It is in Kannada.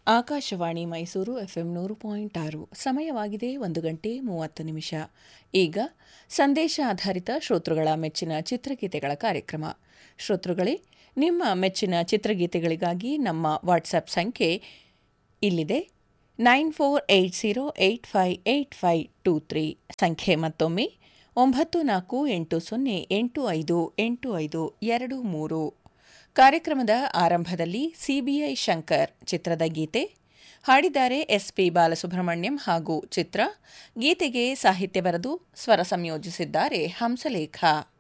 ಆಕಾಶವಾಣಿ ಮೈಸೂರು ಎಫ್ಎಂ ನೂರು ಪಾಯಿಂಟ್ ಆರು ಸಮಯವಾಗಿದೆ ಒಂದು ಗಂಟೆ ಮೂವತ್ತು ನಿಮಿಷ ಈಗ ಸಂದೇಶ ಆಧಾರಿತ ಶ್ರೋತೃಗಳ ಮೆಚ್ಚಿನ ಚಿತ್ರಗೀತೆಗಳ ಕಾರ್ಯಕ್ರಮ ಶ್ರೋತೃಗಳೇ ನಿಮ್ಮ ಮೆಚ್ಚಿನ ಚಿತ್ರಗೀತೆಗಳಿಗಾಗಿ ನಮ್ಮ ವಾಟ್ಸ್ಆಪ್ ಸಂಖ್ಯೆ ಇಲ್ಲಿದೆ nine four eight zero eight five eight five two three ಸಂಖ್ಯೆ ಮತ್ತೊಮ್ಮೆ ಒಂಬತ್ತು ನಾಲ್ಕು ಎಂಟು ಸೊನ್ನೆ ಎಂಟು ಐದು ಎಂಟು ಐದು ಎರಡು ಮೂರು ಕಾರ್ಯಕ್ರಮದ ಆರಂಭದಲ್ಲಿ ಸಿಬಿಐ ಶಂಕರ್ ಚಿತ್ರದ ಗೀತೆ ಹಾಡಿದ್ದಾರೆ ಎಸ್ಪಿ ಬಾಲಸುಬ್ರಹ್ಮಣ್ಯಂ ಹಾಗೂ ಚಿತ್ರ ಗೀತೆಗೆ ಸಾಹಿತ್ಯ ಬರೆದು ಸ್ವರ ಸಂಯೋಜಿಸಿದ್ದಾರೆ ಹಂಸಲೇಖ